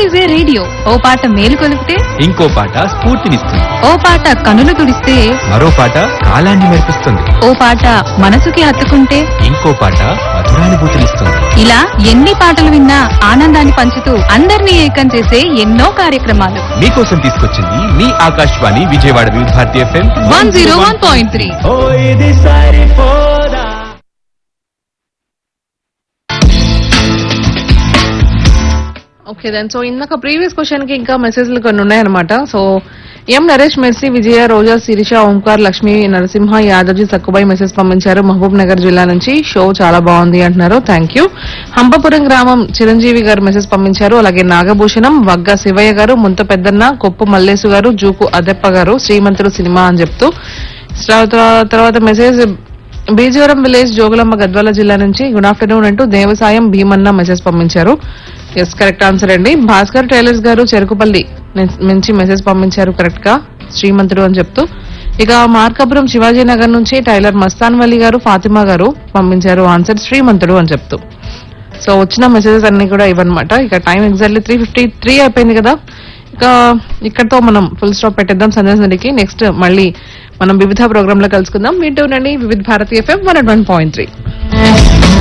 is a radio ఓ పాట మేలు కొలిపితే ఇంకో పాట స్ఫూర్తినిస్తుంది ఓ పాట కనులు తుడిస్తే మరో పాట కాలాన్ని మెరిపిస్తుంది ఓ పాట మనసుకి హత్తుకుంటే ఇంకో పాట మధురానుభూతినిస్తుంది ఇలా ఎన్ని పాటలు విన్నా ఆనందాన్ని పంచుతూ అందరినీ ఏకం చేసే ఎన్నో కార్యక్రమాలు మీకోసం తీసుకొచ్చింది మీ Akashvani Vijayawada Vividh Bharati FM one zero one point three ఓ ఇది సరిపోదా ఓకే దెన్ సో ఇందాక ప్రీవియస్ క్వశ్చన్ కి ఇంకా మెసేజ్లు కొన్ని ఉన్నాయన్నమాట సో ఎం నరేష్ మెర్సీ విజయ రోజా శిరీష ఓంకార్ లక్ష్మి నరసింహ యాదవ్జీ సక్కుబాయి మెసేజ్ పంపించారు మహబూబ్ నగర్ జిల్లా నుంచి షో చాలా బాగుంది అంటున్నారు థ్యాంక్ యూ హంపపురం గ్రామం చిరంజీవి గారు మెసేజ్ పంపించారు అలాగే నాగభూషణం వగ్గ శివయ్య గారు ముంత పెద్దన్న కొప్పు మల్లేసు గారు జూకు అదెప్ప గారు శ్రీమంతుడు సినిమా అని చెప్తూ తర్వాత- తర్వాత మెసేజ్ బీజవరం విలేజ్ జోగులమ్మ గద్వాల జిల్లా నుంచి గుడ్ ఆఫ్టర్నూన్ అంటూ దేవసాయం భీమన్న మెసేజ్ పంపించారు ఎస్ కరెక్ట్ ఆన్సర్ అండి భాస్కర్ టైలర్స్ గారు చెరుకుపల్లి నిన్- నుంచి మెసేజ్ పంపించారు కరెక్ట్ గా శ్రీమంతుడు అని చెప్తూ ఇక మార్కాపురం శివాజీ నగర్ నుంచి టైలర్ మస్తాన్ వలి గారు ఫాతిమా గారు పంపించారు ఆన్సర్ శ్రీమంతుడు అని చెప్తూ సో వచ్చిన మెసేజెస్ అన్ని కూడా ఇవన్నమాట ఇక time exactly three fifty three అయిపోయింది కదా ఇక ఇక్కడతో మనం ఫుల్ స్టాప్ పెట్టేద్దాం సందేశానికి నెక్స్ట్ మళ్ళీ మనం వివిధ ప్రోగ్రామ్ లో కలుసుకుందాం వింటూ ఉండండి Vividh Bharati FM one one point three